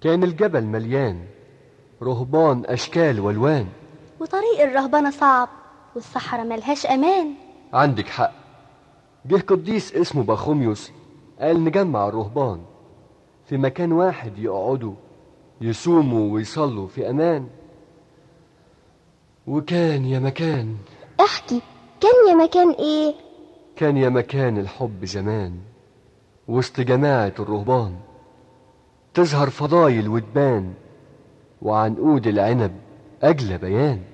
كان الجبل مليان رهبان أشكال والوان وطريق الرهبنة صعب والصحراء ملهاش أمان عندك حق جه قديس اسمه بخوميوس قال نجمع الرهبان في مكان واحد يقعدوا يصوموا ويصلوا في أمان وكان يا مكان احكي كان يا مكان ايه كان يا مكان الحب زمان وسط جماعة الرهبان تظهر فضايل وتبان وعنقود العنب أجلى بيان